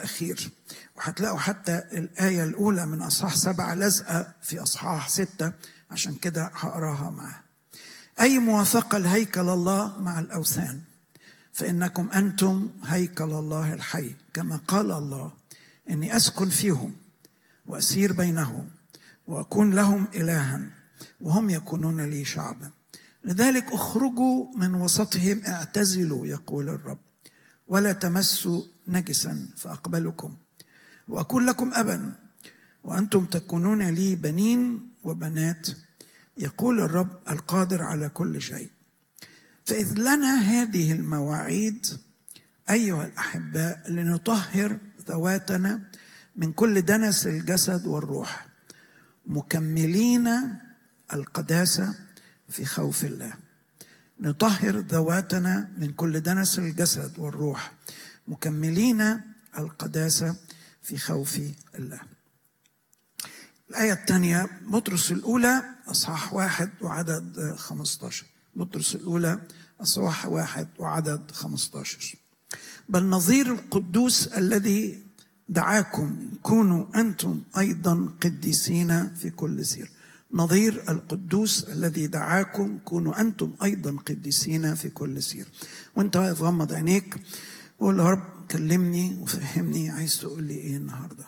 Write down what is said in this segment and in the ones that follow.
الأخير وهتلاقوا حتى الآية الأولى من أصحاح سبعة لازقة في أصحاح ستة عشان كده هقراها معاه أي موافقة لهيكل الله مع الأوثان فإنكم أنتم هيكل الله الحي كما قال الله إني أسكن فيهم وأسير بينهم وأكون لهم إلها وهم يكونون لي شعبا لذلك اخرجوا من وسطهم اعتزلوا يقول الرب ولا تمسوا نجسا فأقبلكم وأكون لكم أبا وأنتم تكونون لي بنين وبنات يقول الرب القادر على كل شيء فإذ لنا هذه المواعيد أيها الأحباء لنطهر ذواتنا من كل دنس الجسد والروح مكملين القداسة في خوف الله نطهر ذواتنا من كل دنس الجسد والروح مكملين القداسة في خوف الله الآية الثانية بطرس الأولى أصحاح واحد وعدد 15 بطرس الأولى أصحاح واحد وعدد 15 بل نظير القدوس الذي دعاكم كونوا أنتم أيضا قديسين في كل سير نظير القدوس الذي دعاكم كونوا أنتم أيضا قديسين في كل سير وانت واقف غمض عينيك وقول يا رب كلمني وفهمني عايز تقول لي ايه النهارده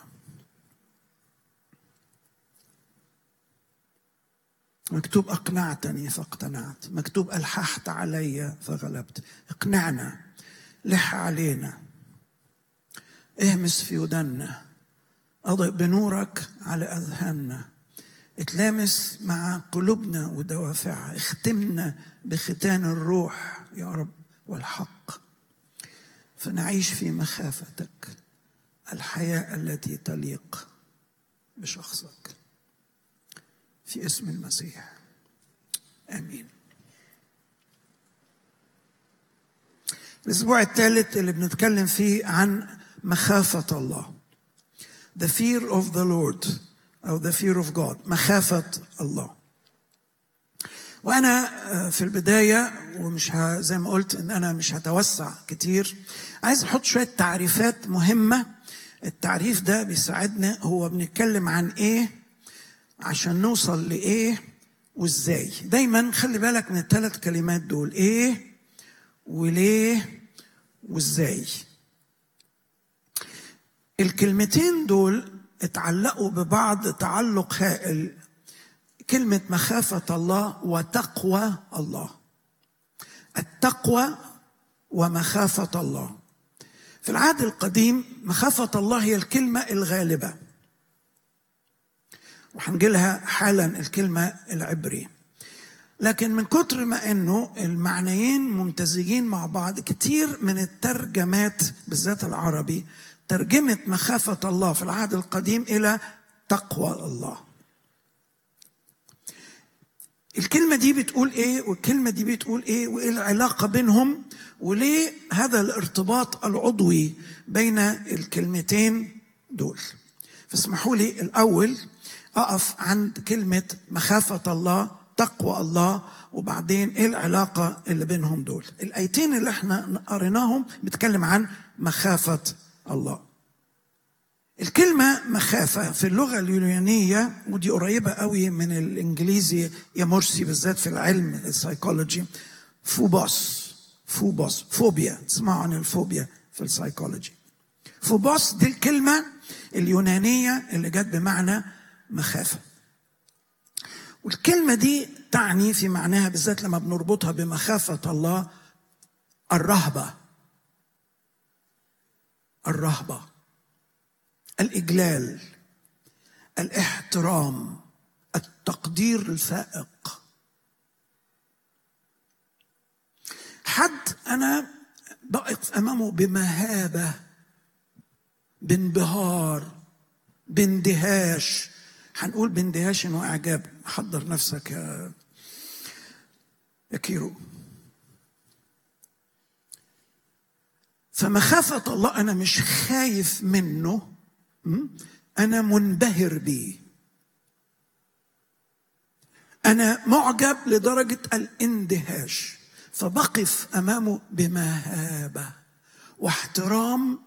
مكتوب أقنعتني فاقتنعت مكتوب ألححت علي فغلبت اقنعنا لح علينا اهمس في ودنا أضئ بنورك على أذهاننا اتلامس مع قلوبنا ودوافعها اختمنا بختان الروح يا رب والحق فنعيش في مخافتك الحياة التي تليق بشخصك في اسم المسيح امين الاسبوع الثالث اللي بنتكلم فيه عن مخافه الله the fear of the Lord او the fear of God مخافه الله وانا في البدايه ومش ه... زي ما قلت ان انا مش هتوسع كتير عايز احط شويه تعريفات مهمه التعريف ده بيساعدنا هو بنتكلم عن ايه عشان نوصل لايه وازاي دايما خلي بالك من الثلاث كلمات دول ايه وليه وازاي الكلمتين دول اتعلقوا ببعض تعلق هائل كلمة مخافة الله وتقوى الله التقوى ومخافة الله في العهد القديم مخافة الله هي الكلمة الغالبة وهنجيلها حالا الكلمة العبري لكن من كتر ما انه المعنيين ممتزجين مع بعض كتير من الترجمات بالذات العربي ترجمت مخافة الله في العهد القديم إلى تقوى الله الكلمة دي بتقول إيه والكلمة دي بتقول إيه وإيه العلاقة بينهم وليه هذا الارتباط العضوي بين الكلمتين دول فاسمحوا لي الأول أقف عند كلمة مخافة الله تقوى الله وبعدين ايه العلاقة اللي بينهم دول الآيتين اللي احنا قريناهم بيتكلم عن مخافة الله الكلمة مخافة في اللغة اليونانية ودي قريبة قوي من الإنجليزي يا مرسي بالذات في العلم السايكولوجي فوبوس فوبوس فوبيا تسمعوا عن الفوبيا في السايكولوجي فوبوس دي الكلمة اليونانية اللي جت بمعنى مخافة والكلمة دي تعني في معناها بالذات لما بنربطها بمخافة الله الرهبة الرهبة الإجلال الاحترام التقدير الفائق حد أنا بقف أمامه بمهابة بانبهار باندهاش هنقول باندهاش واعجاب حضر نفسك يا يا كيرو فمخافة الله أنا مش خايف منه أنا منبهر بيه أنا معجب لدرجة الاندهاش فبقف أمامه بمهابة واحترام